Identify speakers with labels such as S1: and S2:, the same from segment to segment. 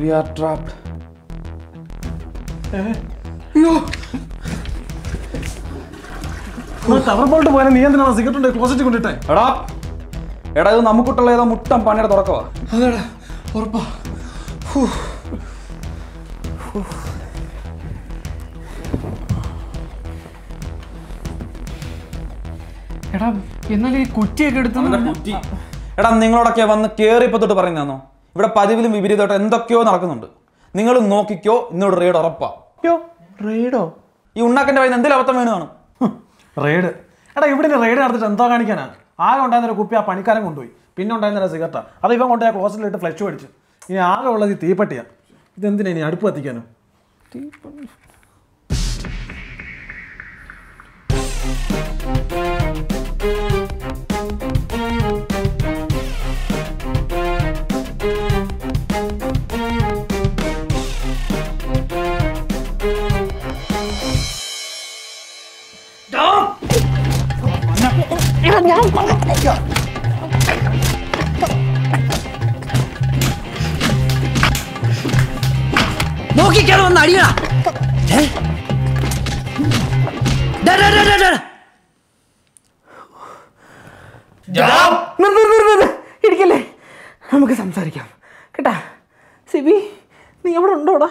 S1: V are trapped
S2: tower bolt പോയാൽ നീ എന്തിനാണ് സിഗരറ്റ് ക്ലോസറ്റ് കൊണ്ടിട്ടെ
S1: എടാ എടാ ഇത് നമുക്കുള്ള ഏതോ മുട്ടം പണിയുടെ തുടക്കവാ
S2: അതെടാ ഉറപ്പാ
S3: എടാ എന്നാലും ഈ കുറ്റിയൊക്കെ എടുത്തു
S1: അവന്റെ കുറ്റി. എടാ നിങ്ങളോടൊക്കെ വന്ന് കേറിയപ്പോ തൊട്ട് പറയുന്നതാണോ ഇവിടെ പതിവിലും വിപരീതമായിട്ട് എന്തൊക്കെയോ നടക്കുന്നുണ്ട് നിങ്ങൾ നോക്കിക്കോ ഇന്നോട് റെയ്ഡ് ഉറപ്പാ
S2: യോ റെയ്ഡോ
S1: ഈ ഉണ്ണാക്കന്റെ വയന്ന് എന്തെങ്കിലും അബദ്ധം വീണ് കാണും
S2: റെയ്ഡ് എടാ ഇവിടെ റെയ്ഡ് നടത്തിട്ട് എന്താ കാണിക്കാനാ ആകെ ഉണ്ടായിരുന്ന ഒരു കുപ്പി ആ പണിക്കാരൻ കൊണ്ടുപോയി പിന്നെ ഉണ്ടായിരുന്ന സിഗരറ്റാ അത് ഇവൻ കൊണ്ടുപോയി ആ ക്ലോസറ്റിലിട്ട് ഫ്ലഷ് അടിച്ചു ഇനി ആകെ ഉള്ളത് ഈ തീപ്പട്ടിയാ ഇതെന്തിനാ ഇനി അടുപ്പ് കത്തിക്കാനോ
S4: നോക്കിക്കാണ് വന്ന് അടിയണ
S5: ഇരിക്കല്ലേ നമുക്ക് സംസാരിക്കാം കേട്ടാ സിബി നീ എവിടെ ഉണ്ടോടാ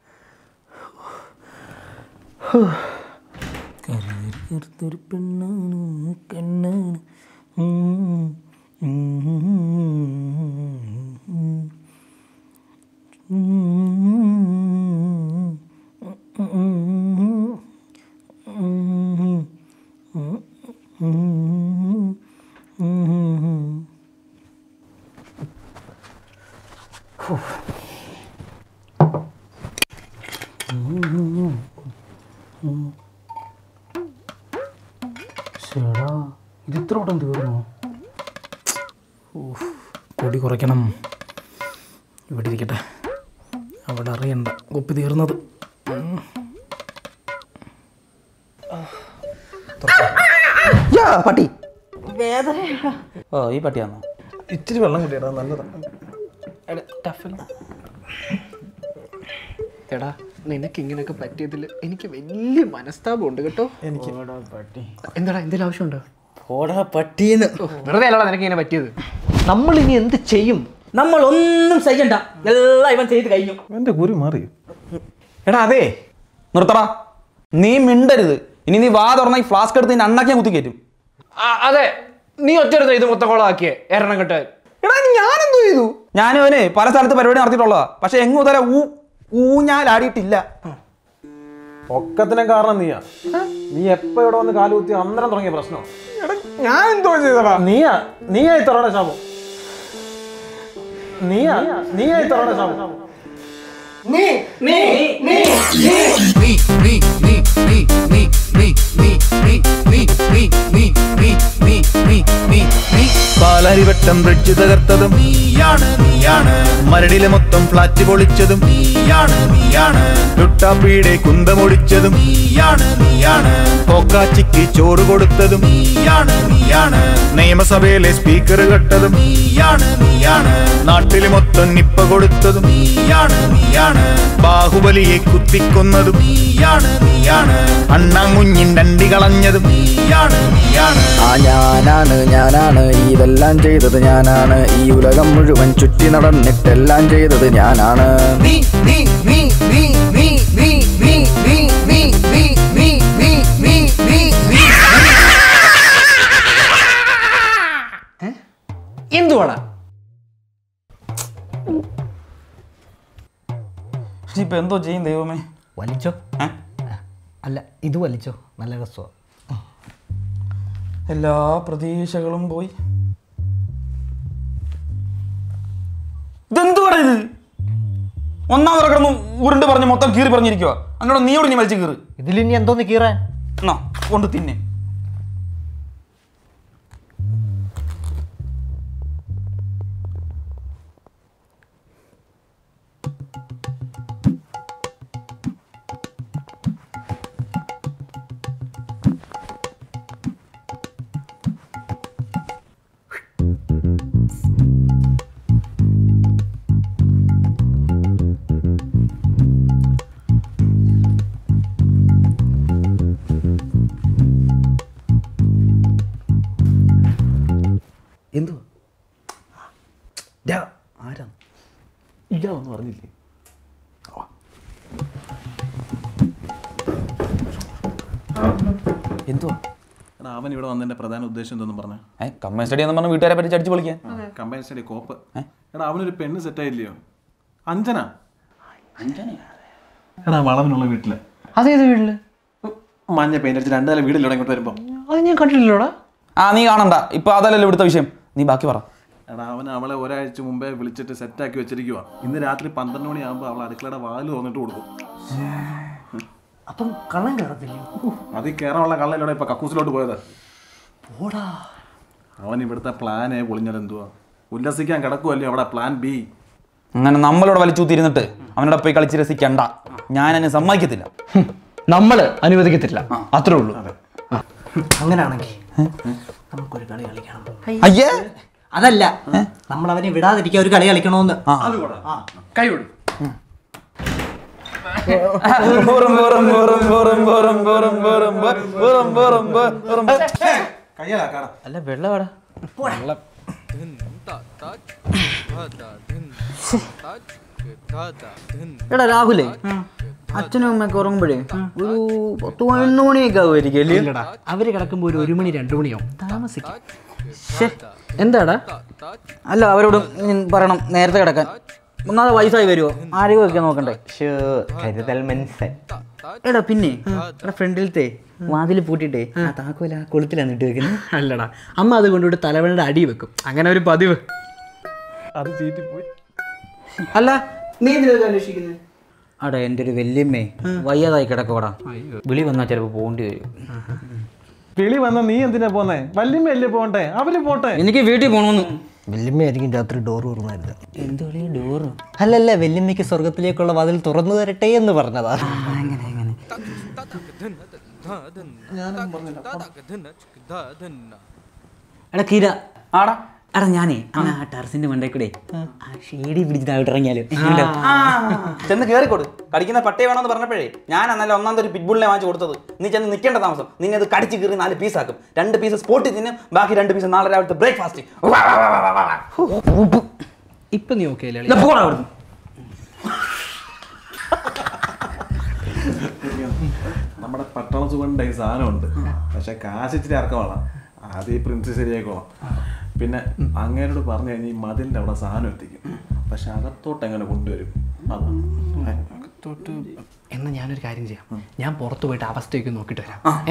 S5: പെണ്ണാണ് കണ്ണാണ്
S3: ചേടാ ഇത് ഇത്ര വട്ടം തീർന്നു കൂടി കുറയ്ക്കണം ഇവിടെ ഇരിക്കട്ടെ അവിടെ അറിയണ്ട കുപ്പി തീർന്നത് ഉം.
S4: പട്ടി
S1: ഓ ഈ പട്ടിയാണോ
S2: ഇച്ചിരി വെള്ളം കിട്ടിയടാ നല്ലതാണ്
S6: എടാ നിനക്ക് ഇങ്ങനെയൊക്കെ പറ്റിയതിൽ എനിക്ക് വലിയ മനസ്താപമുണ്ട് കേട്ടോ
S2: എനിക്ക്
S6: എന്താടാ എന്തെങ്കിലും ആവശ്യമുണ്ടോ
S4: പോടാ പട്ടീന്ന്
S6: വെറുതെ അല്ലടാ നിനക്ക് ഇങ്ങനെ പറ്റിയത്
S4: നമ്മൾ ഇനി എന്ത് ചെയ്യും നമ്മൾ ഒന്നും ചെയ്യണ്ട എല്ലാം ഇവൻ ചെയ്ത് കഴിഞ്ഞു
S2: എൻ്റെ കുരു മാറി
S1: എടാ അതെ നിർത്തടാ നീ മിണ്ടരുത് ഇനി നീ വാ തുറന്ന ഈ ഫ്ലാസ്ക് എടുത്ത് നിന്നെ അണ്ണാക്കിയാൻ കുത്തി കയറ്റും
S6: ആ, അതെ നീ ഒറ്റരുത് ഇത് മൊത്തം കോളാക്കിയേ എരണം കെട്ട്
S1: എടാ ഞാനെന്തോ ചെയ്തു ഞാനും അവന് പല സ്ഥലത്ത് പരിപാടി നടത്തിയിട്ടുള്ളതാ പക്ഷെ എങ്ങും ഇതുവരെ ഊ ഊഞ്ഞാലാടിയിട്ടില്ല
S2: ഒക്കത്തിനും കാരണം നീയാ നീ എപ്പോ ഇവിടെ വന്ന് കാലുകുത്തി അന്നേരം തുടങ്ങിയ പ്രശ്നം
S1: ഞാൻ എന്തോ ചെയ്തടാ
S2: നീയാ നീയാ ഇത്തറയുടെ ശാപം നീയാ നീയാ ഇത്തറയുടെ ശാപം
S7: പാലാരിവട്ടം ബ്രിഡ്ജ് തകർത്തതും നീയാണ് നീയാണ് മരടിലെ മൊത്തം ഫ്ലാറ്റ് പൊളിച്ചതും നീയാണ് നീയാണ് ലുട്ടാപ്പിയുടെ കുന്തമൊടിച്ചതും നീയാണ് നീയാണ് പോക്കാച്ചിക്ക് ചോറ് കൊടുത്തതും നീയാണ് നീയാണ് നിയമസഭയിലെ സ്പീക്കർ കെട്ടതും നീയാണ് നീയാണ് നാട്ടില് മൊത്തം നിപ്പ കൊടുത്തതും നീയാണ് നീയാണ് ബാഹുബലിയെ കുത്തിക്കൊന്നതും നീയാണ് നീയാണ് അണ്ണാങ്കുഞ്ഞിൻ അണ്ടി കളഞ്ഞതും നീയാണ് നീയാണ്
S8: ആ ഞാനാണ് ഞാനാണ് ഇതെല്ലാം ചെയ്തത് ഞാനാണ് ഈ ഉലകം മുഴുവൻ ചുറ്റി നടന്നിട്ടെല്ലാം ചെയ്തത് ഞാനാണ്
S7: നീ നീ നീ നീ നീ നീ നീ നീ നീ നീ നീ നീ നീ നീ നീ
S6: എന്തുവാടാ
S1: ഇപ്പൊ എന്തോ ചെയ്യും ദൈവമേ
S4: വലിച്ചോ
S1: ഏ?
S4: അല്ല ഇത് വലിച്ചോ നല്ല രസമാണ്
S1: എല്ലാ പ്രതീക്ഷകളും പോയി ഇതെന്തുവാടാ ഇത് ഒന്നാമത് കിടന്നു ഉരുണ്ട് പറഞ്ഞ് മൊത്തം കീറി പറഞ്ഞിരിക്കുക അങ്ങോട്ട് നീയോട് നീ വലിച്ചു കീറ്
S4: ഇതിലിനി എന്തോന്ന് കീറാൻ
S1: എന്നാ കൊണ്ട് തിന്നെ
S2: പഠിക്കണമെന്ന് പറഞ്ഞില്ലേ
S1: എന്തുവാ
S2: എടാ അവൻ ഇവിടെ വന്നതിന്റെ പ്രധാന ഉദ്ദേശം എന്തെന്ന് പറഞ്ഞ
S1: ഏ കമ്പൈൻ സ്റ്റഡി എന്ന് പറഞ്ഞ വീട്ടുകാരെ പറ്റി അടിച്ചു പൊളിക്കാൻ
S2: കമ്പൈൻ സ്റ്റഡി കോപ്പ് എടാ അവനൊരു പെണ്ണ് സെറ്റ് ആയില്ലയോ അഞ്ജന എടാ വളവിനുള്ള വീട്ടില്
S3: അതേത് വീട്ടില്
S2: മഞ്ഞ പെയിന്റ് അടിച്ച് രണ്ടു നില വീടില്ലോ ഇങ്ങോട്ട് വരുമ്പോ
S3: അത് ഞാൻ കണ്ടിട്ടില്ലോടാ
S1: ആ നീ കാണണ്ട ഇപ്പൊ അതല്ലല്ലോ ഇവിടുത്തെ വിഷയം നീ ബാക്കി പറ
S2: എടാ അവൻ അവളെ ഒരാഴ്ച മുമ്പേ വിളിച്ചിട്ട് സെറ്റാക്കി വെച്ചിരിക്കുക ഇന്ന് രാത്രി പന്ത്രണ്ട് മണിയാകുമ്പോൾ അവൾ അടുക്കളയുടെ വാല് തുറന്നിട്ട് കൊടുക്കും
S4: അപ്പം കള്ളം കയറത്തില്ലേ
S2: അതിൽ കയറാനുള്ള കള്ളയിലൂടെ ഇപ്പൊ കക്കൂസിലോട്ട് പോയത് അവൻ ഇവിടുത്തെ പ്ലാനേ പൊളിഞ്ഞത് എന്തുവാ ഉല്ലസിക്കാൻ കിടക്കുമല്ലോ അവിടെ പ്ലാൻ ബി
S1: അങ്ങനെ നമ്മളോട് വലിച്ചൂത്തിരുന്നിട്ട് അവനോട് പോയി കളിച്ച് രസിക്കണ്ട ഞാൻ എന്നെ സമ്മതിക്കത്തില്ല
S3: നമ്മള് അനുവദിക്കത്തില്ല അത്രേ ഉള്ളൂ
S4: അങ്ങനാണെങ്കിൽ നമുക്കൊരു കളി കളിക്കണം
S1: അയ്യേ
S4: അതല്ല നമ്മൾ അവനെ വിടാതിരിക്കാൻ ഒരു കളി കളിക്കണമെന്ന്
S3: കൈ കൊടു
S1: വെറും വെറും വെറും വെറും വെറും വെറും വെറും വെറും വെറും വെറും
S2: കയ്യലാക്കാടാ
S4: അല്ല വെള്ളമാടാ എടാ രാഹുലേ അച്ഛനും അമ്മയൊക്കെ ഉറങ്ങുമ്പോഴേ ഒരു പത്ത് പതിനൊന്ന് മണിയൊക്കെ ആവുമായിരിക്കും അല്ലേ
S3: ഇല്ലടാ അവര് കിടക്കുമ്പോ ഒരു ഒരു മണി രണ്ടു മണിയാവും താമസിക്കും എന്താടാ
S4: അല്ല അവരോട് ഉം പറയണം നേരത്തെ കിടക്കാൻ ഒന്നാമത് വയസ്സായി വരുമോ ആരോഗ്യമൊക്കെ നോക്കണ്ടേ
S5: കരുതൽ മനുഷ്യൻ
S4: എടാ പിന്നെ എടാ ഫ്രണ്ടിലത്തെ വാതിൽ പൂട്ടിട്ടേ ആ താക്കോല ആ കൊളുത്തിലാണ് ഇട്ട് വെക്കുന്നത്
S3: അല്ലടാ അമ്മ അത് കൊണ്ടുപോയിട്ട് തലവണയുടെ അടി വെക്കും അങ്ങനെ ഒരു പതിവ്
S2: അത് ചീറ്റിപ്പോയി
S3: അല്ല നീ എന്തിനാ അന്വേഷിക്കുന്നത്
S4: അടാ എൻ്റെ ഒരു വല്യമ്മേ വയ്യാതായി കിടക്കോടാ വിളി വന്നാൽ ചിലപ്പോൾ പോകേണ്ടി വരും
S2: കിളി വന്ന നീ എന്തിനാ പോന്നേ വല്യമ്മയല്ലേ പോണ്ടേ അവര് പോട്ടെ
S4: എനിക്ക് വീട്ടിൽ പോകണമെന്ന്
S5: വല്യമ്മയായിരിക്കും രാത്രി ഡോർ തുറന്നായിരുന്നു
S4: എന്ത് കളി ഡോറ്
S5: അല്ലല്ല വല്യമ്മയ്ക്ക് സ്വർഗത്തിലേക്കുള്ള വാതിൽ തുറന്നു തരട്ടെ എന്ന് പറഞ്ഞതാ
S4: അങ്ങനെ അങ്ങനെ എടാ കീര
S1: ആടാ
S4: എടാ ഞാനേ അങ്ങ് ആ ടെറസിന്റെ മണ്ടേ കൂടെ ആ ഷീഡി പിടിച്ചിട്ട് അവിടെ ഇറങ്ങിയാലോ
S1: ചെന്ന് കേറിക്കൊടു കടിക്കുന്ന പട്ടിയെ വേണമെന്ന് പറഞ്ഞപ്പോഴേ ഞാൻ അന്നല്ല ഒന്നാമത്തെ ഒരു പിറ്റ്ബുളിനെ വാങ്ങിച്ചു കൊടുത്തത് നീ ചെന്ന് നിൽക്കേണ്ട താമസം നിന്നെ അത് കടിച്ച് കീറി നാല് പീസാക്കും രണ്ട് പീസ് സ്പോട്ടിൽ തിന്നും ബാക്കി രണ്ട് പീസ് നാളെ രാവിലത്തെ ബ്രേക്ക്ഫാസ്റ്റ്
S3: ഇപ്പൊ നീ ഓക്കെ അല്ലേ
S4: പോടാ അവിടുന്ന്
S2: നമ്മുടെ പട്ടണ സുഖണ്ട ഈ സാധനമുണ്ട് പക്ഷെ കാശ് ഇച്ചിരി ഇറക്കമാണ് ആദ്യം ഈ പ്രിൻസ് ശരിയാക്കോളാം പിന്നെ അങ്ങേരോട് പറഞ്ഞു കഴിഞ്ഞാൽ ഈ മതിലിന്റെ അവിടെ സാധനം എത്തിക്കും പക്ഷെ അകത്തോട്ട് എങ്ങനെ കൊണ്ടുവരും അതാണ്
S3: തൊട്ട് എന്നാ ഞാനൊരു കാര്യം ചെയ്യാം ഞാൻ പുറത്തു പോയിട്ട് അവസ്ഥയൊക്കെ നോക്കിട്ട് വരാം ഏ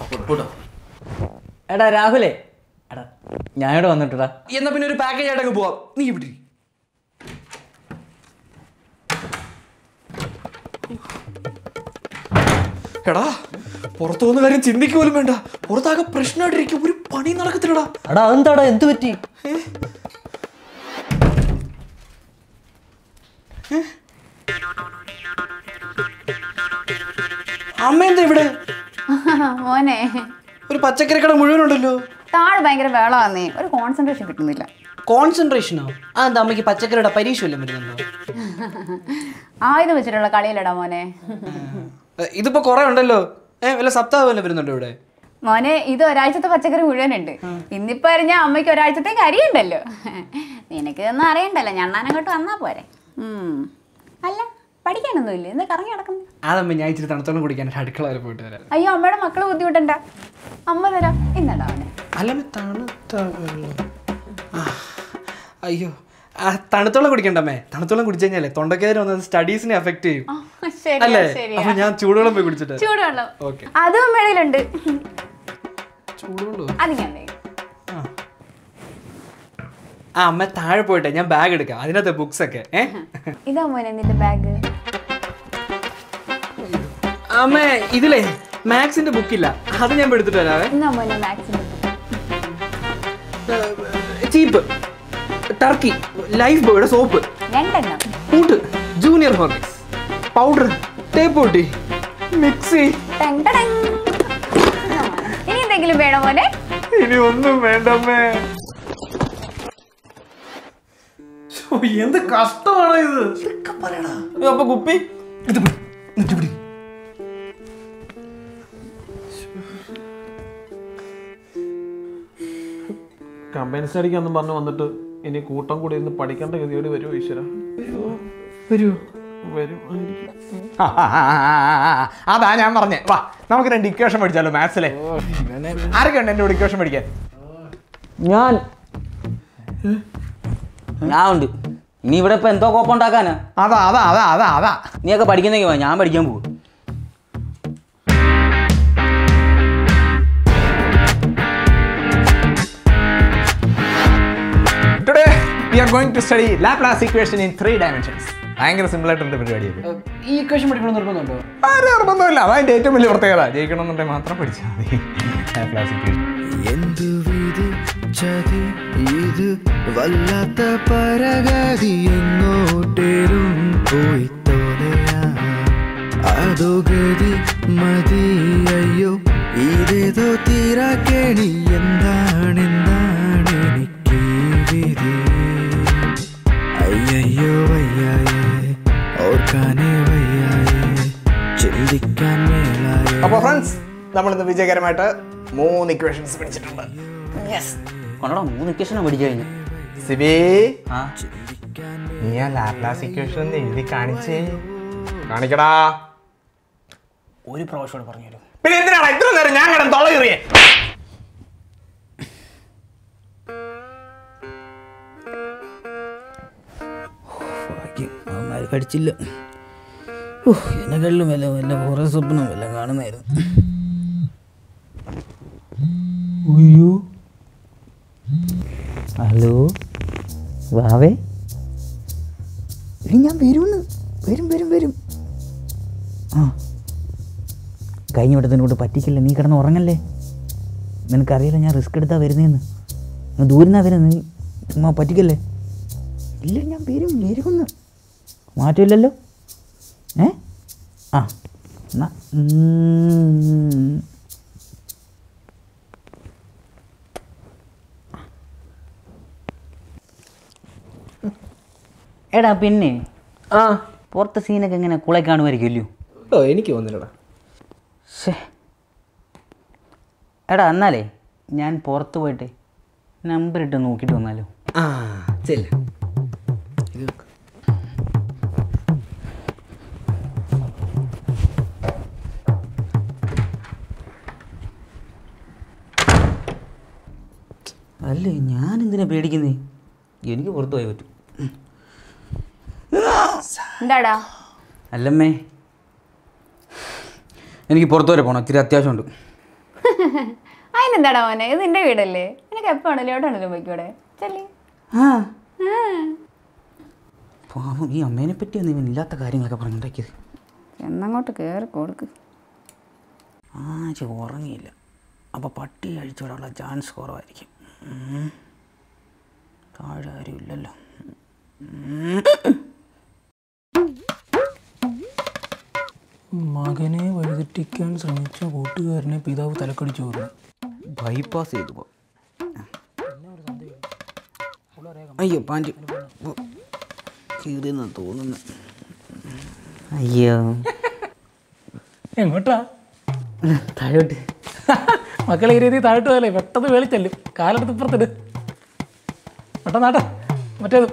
S4: എടാ രാഹുലേ എടാ ഞാനിവിടെ വന്നിട്ടടാ
S3: എന്നാ പിന്നെ ഒരു പാക്കേജ് ആയിട്ടങ്ങ് പോവാം നീ ഇവിടെ ഇരി. എടാ പുറത്തു പോകുന്ന കാര്യം ചിന്തിക്ക പോലും വേണ്ട പുറത്താകെ പ്രശ്നമായിട്ടിരിക്കും ഒരു പണി നടക്കത്തില്ലടാ
S5: എടാ എന്താടാ എന്ത് പറ്റി
S3: അമ്മ എന്താ ഇവിടെ
S9: മോനെ
S3: ഒരു പച്ചക്കറി കട മുഴുവനുണ്ടല്ലോ
S9: താഴെ ഭയങ്കര വേളമാന്നേ ഒരു കോൺസെൻട്രേഷൻ കിട്ടുന്നില്ല
S3: കോൺസെൻട്രേഷനോ ആ എന്താ അമ്മയ്ക്ക് പച്ചക്കറിയുടെ പരീക്ഷ വല്ലതും വരുന്നുണ്ടോ
S9: ആയുധം വെച്ചിട്ടുള്ള കളിയിലടാ മോനെ
S3: ഏ, ഇതിപ്പോ കുറെ ഉണ്ടല്ലോ ഏ വല്ല സപ്താഹം വല്ലതും വരുന്നുണ്ടോ ഇവിടെ
S9: മോനെ ഇത് ഒരാഴ്ചത്തെ പച്ചക്കറി മുഴുവനുണ്ട് ഇന്നിപ്പോ അറിഞ്ഞ അമ്മയ്ക്ക് ഒരാഴ്ചത്തേക്ക് അരിയുണ്ടല്ലോ നിനക്ക് ഇതൊന്നും അറിയണ്ടല്ലോ ഞണ്ണാനങ്ങോട്ട് വന്നാ പോരെ ഉം. അല്ല പഠിക്കാനൊന്നും ഇല്ല എന്താ കറങ്ങി നടക്കുന്നു
S3: അതമ്മ ഞാൻ ഇച്ചിരി തണുത്തോളം കുടിക്കാൻ ഒരു അടുക്കള വരെ പോയിട്ട് വരാം
S9: അയ്യോ അമ്മയുടെ മക്കള് ബുദ്ധിമുട്ടണ്ട അമ്മ തരാം ഇന്നടാ അവനെ
S3: അല്ലമ്മ തണുത്ത വെള്ളം. ആ, അയ്യോ ആ തണുത്തോളം കുടിക്കണ്ടമ്മേ തണുത്തോളം കുടിച്ചു കഴിഞ്ഞാലേ തൊണ്ടക്കേര് വന്നത് സ്റ്റഡീസിനെ അഫക്ട് ചെയ്യും
S9: ശരി
S3: അല്ലേ
S9: ശരിയാ
S3: അപ്പൊ ഞാൻ ചൂടുവെള്ളം പോയി കുടിച്ചിട്ട് വരാം.
S9: ചൂടുവെള്ളം
S3: ഓക്കെ
S9: അതും അമ്മയുടെയിലുണ്ട്
S3: ചൂടുവെള്ളം
S9: അതിങ്ങനെ
S3: ആ അമ്മ താഴെ പോയിട്ടെ ഞാൻ ബാഗ് എടുക്കാം അതിനകത്ത് ബുക്സ് ഒക്കെ ഏ
S9: ഇതാ മോനെ നിന്റെ ബാഗ്
S3: അമ്മ ഇതിലേ മാത്സിന്റെ ബുക്കില്ല അത് ഞാൻ ഇപ്പൊ എടുത്തിട്ട് വരാവേ
S9: എന്നാ മോനെ മാക്സിമം
S3: ചീപ്പ് ടർക്കി ലൈഫ് ബോയുടെ സോപ്പ്
S9: രണ്ടെണ്ണം
S3: കൂട്ട് ജൂനിയർ ഹോർലിക്സ് പൗഡർ ടേപ്പ് പൊട്ടി മിക്സി
S9: ടങ് ടടങ്. എന്നാ മോനെ. ഇനി എന്തെങ്കിലും വേണോ മോനെ
S3: ഇനി ഒന്നും വേണ്ടമ്മേ
S2: എന്ത് കഷ്ടമാണ് ഇത്
S1: അപ്പൊ കുപ്പി
S2: കമ്പൈൻ സ്റ്റഡിക്ക് എന്നും പറഞ്ഞു വന്നിട്ട് ഇനി കൂട്ടം കൂടി ഇരുന്ന് പഠിക്കേണ്ട ഗതിയോട് വരുമോ ഈശ്വര
S3: വരൂ
S6: ആ, ആ, ആ, ആ, ആ, ആ. അതാ ഞാൻ പറഞ്ഞേ വാ നമുക്ക് രണ്ട് ഇക്വേഷൻ പഠിച്ചാലോ മാത്സിലെ ആരൊക്കെ ഉണ്ട് എൻ്റെ കൂടെ ഇക്വേഷൻ പഠിക്കാൻ
S4: ഞാൻ ഞാൻ ഉണ്ട് ഇനി ഇവിടെ ഇപ്പൊ എന്തോ കോപ്പുണ്ടാക്കാനാ
S6: അതാ അതാ അതാ അതാ അതാ
S4: നീയൊക്കെ പഠിക്കുന്നെങ്കിൽ വാ ഞാൻ പഠിക്കാൻ പോകും
S6: today we are going to study Laplace equation in three dimensions ഭയങ്കര സിമ്പിൾ ആയിട്ടുണ്ട് പരിപാടിയത്
S3: ഈ ഇക്വേഷൻ പഠിക്കണം നിർബന്ധമുണ്ടോ
S6: ആരും നിർബന്ധമില്ല അതാ ഏറ്റവും വലിയ പ്രത്യേകത ജയിക്കണമെന്നുണ്ടെങ്കിൽ മാത്രം പഠിച്ചാൽ മതി ലാപ്ലാസ് ഇക്വേഷൻ
S8: എന്തു വിധിച്ചതി ഇത് വല്ലാത്ത പരഗതി എങ്ങോട്ടേലും പോയി തോലയാ അതോ ഗതി മതി അയ്യോ ഇതേതോ തീരാക്കേണി എന്താണെന്താണ് എനിക്ക് വിധി അയ്യയ്യോ വയ്യായേ ഓർക്കാനേ വയ്യായേ ചിന്തിക്കാൻ മേലായേ
S6: അപ്പോൾ ഫ്രണ്ട്സ് നമ്മൾ ഇന്ന് വിജയകരമായിട്ട് മൂന്ന് ഇക്വേഷൻസ് പഠിച്ചിട്ടുണ്ട്
S4: കൊണ്ടോ മൂന്ന് ഇക്വേഷനും പഠിച്ചു കഴിഞ്ഞു
S6: സിബി
S4: ആ
S6: നീ ആ ലാപ്ലാസ് ഇക്വേഷൻ ഒന്ന് എഴുതി കാണിച്ചേ കാണിക്കടാ
S3: ഒരു പ്രാവശ്യം കൂടെ പറഞ്ഞു തരും
S6: പിന്നെ എന്തിനാണ് ഇത്ര നേരം ഞാൻ കിടന്ന് തൊളയേറിയേ
S4: ഭാഗ്യം അവന്മാർ കടിച്ചില്ല എന്നെക്കാളിലും വല്ല വല്ല കുറേ സ്വപ്നം വല്ല കാണുന്നായിരുന്നു അയ്യോ ഹലോ വാവേ ഇനി ഞാൻ വരുമെന്ന് വരും വരും വരും ആ കഴിഞ്ഞ വട്ടത്തിനോട് പറ്റിക്കില്ല നീ കിടന്ന് ഉറങ്ങല്ലേ നിനക്കറിയില്ല ഞാൻ റിസ്ക് എടുത്താ വരുന്നതെന്ന് അങ്ങ് ദൂരുന്നാ വരുന്നത് നീ ചുമ്മാ പറ്റിക്കല്ലേ ഇല്ല ഞാൻ വരും വരുമെന്ന് മാറ്റമില്ലല്ലോ ഏ ആ എന്നാ ഉം. എടാ പിന്നെ
S3: ആ
S4: പുറത്തെ സീനൊക്കെ എങ്ങനെ കുളെ കാണുമായിരിക്കും ഇല്ലയോ
S3: ഓ എനിക്ക് തോന്നില്ലടാ
S4: ശേ എടാ എന്നാലേ ഞാൻ പുറത്ത് പോയിട്ട് നമ്പർ ഇട്ട് നോക്കിയിട്ട് വന്നാലോ
S3: ആ ചെല്ല
S4: അല്ലേ ഞാൻ എന്തിനാ പേടിക്കുന്നേ എനിക്ക് പുറത്ത് പോയാൽ പറ്റും
S9: എന്താടാ
S4: അല്ലമ്മേ എനിക്ക് പുറത്ത് വരെ പോകണം ഇത്തിരി അത്യാവശ്യമുണ്ട്
S9: അതിനെന്താടാ മോനെ ഇത് നിന്റെ വീടല്ലേ നിനക്ക് എപ്പോ ആണല്ലോ എവിടെ ആണല്ലോ പോയിക്കൂടെ ചെല്ലി
S4: ആ പാവം ഈ അമ്മേനെ പറ്റിയൊന്നും ഇവൻ ഇല്ലാത്ത കാര്യങ്ങളൊക്കെ പറഞ്ഞുണ്ടാക്കിയത്
S9: എന്നങ്ങോട്ട് കയറി കൊടുക്ക്
S4: ആഴ്ച ഉറങ്ങിയില്ല അപ്പോൾ പട്ടി അഴിച്ചുവിടാനുള്ള ചാൻസ് കുറവായിരിക്കും ഉം. താഴെ ആരും ഇല്ലല്ലോ
S3: മകനെ വഴിതെറ്റിക്കാൻ ശ്രമിച്ച കൂട്ടുകാരനെ പിതാവ് തലക്കടിച്ചു പോകുന്നു
S4: ബൈപ്പാസ് ചെയ്തു പോ അയ്യോ പാൻറ് കീറിയെന്ന് തോന്നുന്നു അയ്യോ
S3: എങ്ങോട്ടാ
S4: താഴോട്ട്
S3: മക്കളെ ഈ രീതി താഴ്ത്തു പോയാലേ പെട്ടെന്ന് വേളിച്ചല്ലും കാലെടുത്ത് ഇപ്പുറത്തിട് പെട്ടെന്നാട്ടെ മറ്റേത്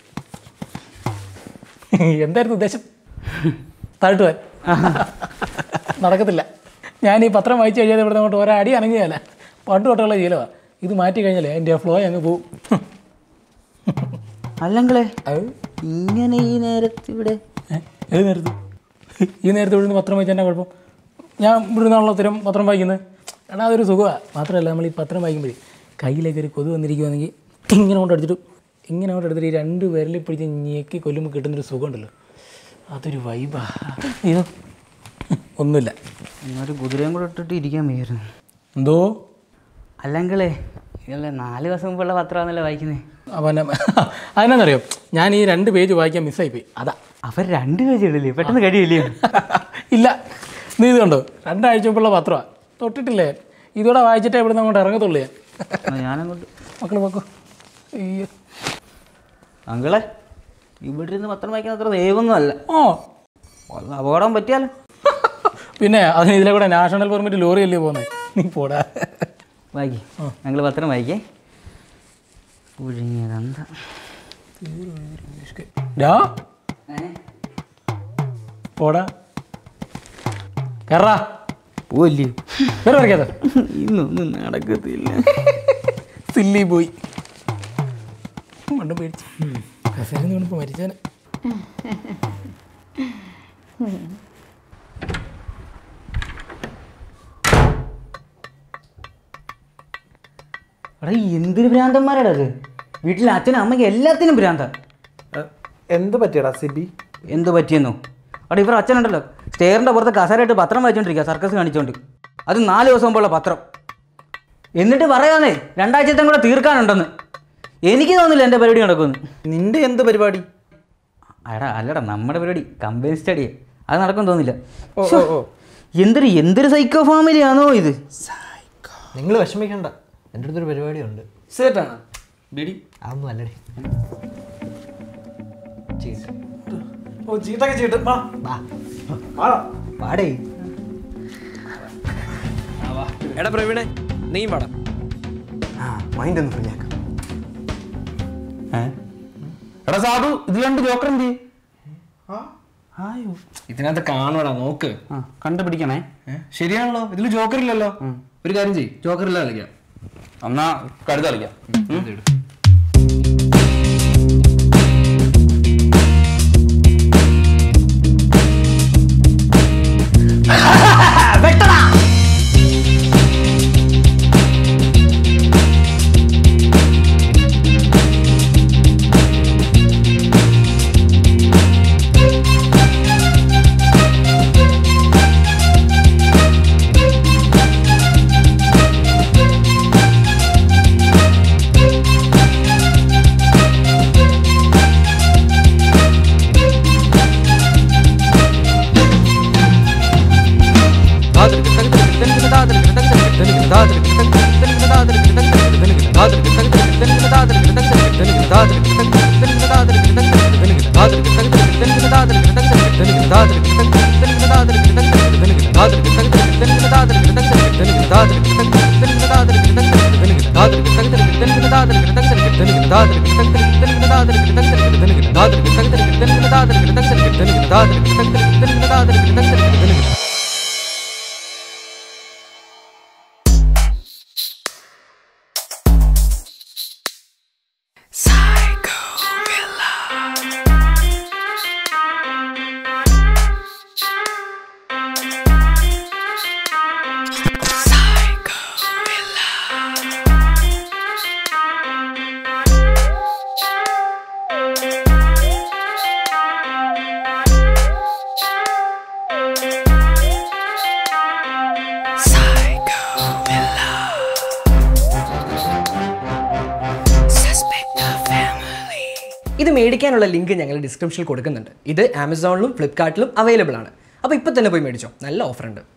S3: എന്തായിരുന്നു ഉദ്ദേശം താഴ്ത്തു പോയാൽ നടക്കത്തില്ല ഞാൻ ഈ പത്രം വായിച്ചു കഴിഞ്ഞാൽ ഇവിടെ അങ്ങോട്ട് ഒരടി അനങ്ങിയല്ല പണ്ട് തൊട്ടുള്ള ശീലമാണ് ഇത് മാറ്റി കഴിഞ്ഞാലേ അതിൻ്റെ ഫ്ലോ അങ്ങ് പോവും
S4: അല്ലെങ്കിലേ
S3: അത്
S4: ഇങ്ങനെ ഈ നേരത്ത് ഇവിടെ
S3: ഏ? ഏത് നേരത്ത് ഈ നേരത്ത് ഇവിടുന്ന് പത്രം വായിച്ചാൽ എന്നാ കുഴപ്പം ഞാൻ ഇവിടുന്നാണല്ലോ സ്ഥിരം പത്രം വായിക്കുന്നത് എടാ അതൊരു സുഖമാണ് മാത്രമല്ല നമ്മൾ ഈ പത്രം വായിക്കുമ്പോഴേ കയ്യിലേക്ക് ഒരു കൊതു വന്നിരിക്കുവാണെങ്കിൽ ഇങ്ങനെ കൊണ്ട് അടിച്ചിട്ട് ഇങ്ങനെ കൊണ്ട് എടുത്തിട്ട് ഈ രണ്ട് വിരലിൽ പിടിച്ച് ഞെക്കി കൊല്ലുമ്പോൾ കിട്ടുന്നൊരു സുഖമുണ്ടല്ലോ അതൊരു വൈബാ ഇത് ഒന്നുമില്ല
S4: ഒരു കുതിരയും കൂടെ ഇട്ടിട്ട് ഇരിക്കാൻ വയ്യായിരുന്നു
S3: എന്തോ
S4: അല്ലെങ്കിലേ ഇതല്ലേ നാല് ദിവസം മുമ്പുള്ള പത്രമാണല്ലോ വായിക്കുന്നത്
S3: അവനെ അതിനെന്നറിയോ ഞാൻ ഈ രണ്ട് പേജ് വായിക്കാൻ മിസ്സായിപ്പോയി അതാ
S4: അവർ രണ്ട് പേജ് ഇടല്ലേ പെട്ടെന്ന് കഴിയില്ലേ
S3: ഇല്ല നീ ഇത് കണ്ടോ രണ്ടാഴ്ച മുമ്പുള്ള പത്രമാണ് തൊട്ടിട്ടില്ലേ ഇതോടെ വായിച്ചിട്ടേ ഇവിടുന്ന് അങ്ങോട്ട് ഇറങ്ങത്തുള്ളൂ ഞാൻ
S4: ഞാനങ്ങോട്ട്
S3: മക്കൾ പോക്കോ അയ്യോ
S4: അങ്കിളെ ഇവിടെ ഇരുന്ന് പത്രം വായിക്കുന്ന അത്ര ദൈവമൊന്നും അല്ല
S3: ഓ
S4: വല്ല അപകടം പറ്റിയാലോ
S3: പിന്നെ അതിന് ഇതിലെ കൂടെ നാഷണൽ പെർമിറ്റ് ലോറി അല്ലേ പോകുന്നത് നീ പോടാ
S4: വായിക്കേ ഞങ്ങൾ പത്രം വായിക്കേ പുഴുങ്ങിയതെന്താ
S3: ഡാ പോടാ കയറാ
S4: പോല്ലേ
S3: കയറി വരയ്ക്കാതെ
S4: ഇന്നൊന്നും നടക്കത്തില്ല
S3: സില്ലി പോയി മണ്ടും പേടിച്ചു കസേരന്ന് വീണിപ്പോ മരിച്ചാന്
S4: എടാ എന്തൊരു ഭ്രാന്തന്മാരാടാ അത് വീട്ടിലെ അച്ഛനും അമ്മയ്ക്ക് എല്ലാത്തിനും ഭ്രാന്ത
S6: എന്ത് പറ്റിയടാ സിബി
S4: എന്ത് പറ്റിയെന്നോ അവിടെ ഇവർ അച്ഛനുണ്ടല്ലോ സ്റ്റെയറിൻ്റെ പുറത്ത് കസേരയിട്ട് പത്രം വായിച്ചോണ്ടിരിക്കുക സർക്കസ് കാണിച്ചോണ്ട് അത് നാല് ദിവസം മുമ്പുള്ള പത്രം എന്നിട്ട് പറയാന്നേ രണ്ടാഴ്ചത്തെ കൂടെ തീർക്കാനുണ്ടെന്ന് എനിക്ക് തോന്നുന്നില്ല എൻ്റെ പരിപാടി നടക്കുമെന്ന്
S1: നിന്റെ എന്ത് പരിപാടി
S4: എടാ അല്ലടാ നമ്മുടെ പരിപാടി കമ്പനി സ്റ്റഡി അത് നടക്കും തോന്നില്ല ശ്ശോ, എന്തൊരു എന്തൊരു സൈക്കോ ഫാമിലിയാണോ ഇത്
S5: നിങ്ങൾ വിഷമിക്കണ്ട എൻ്റെ അടുത്തൊരു പരിപാടിയുണ്ട്
S1: സേറ്റാണ് ബിഡി
S5: അതൊന്നും അല്ലടേ
S2: ഓ ചീട്ടൊക്കെ ചീട്ട് വാ
S5: വാ വാടേ
S10: എടാ പ്രവീണെ നീയും പാടാം
S1: ആ മൈൻഡ് ഒന്ന് ഫ്രീ ആക്കാം എടാ സാധു ഇത് രണ്ട് ജോക്കർ എന്ത് ചെയ്യും? ആയോ
S10: ഇതിനകത്ത് കാണുവാടാ നോക്ക്
S1: ആ കണ്ടുപിടിക്കണേ
S10: ഏ? ശരിയാണല്ലോ ഇതിൽ ജോക്കർ ഇല്ലല്ലോ ഒരു കാര്യം ചെയ്യ് ജോക്കർ ഇല്ല കളിക്കാം
S1: എന്നാ കരുത കളിക്കാം ഉം.
S10: ഇത് മേടിക്കാനുള്ള ലിങ്ക് ഞങ്ങൾ ഡിസ്ക്രിപ്ഷനിൽ കൊടുക്കുന്നുണ്ട് ഇത് ആമസോണിലും ഫ്ലിപ്കാർട്ടിലും അവൈലബിൾ ആണ് അപ്പോൾ ഇപ്പോൾ തന്നെ പോയി മേടിച്ചോ നല്ല ഓഫർ ഉണ്ട്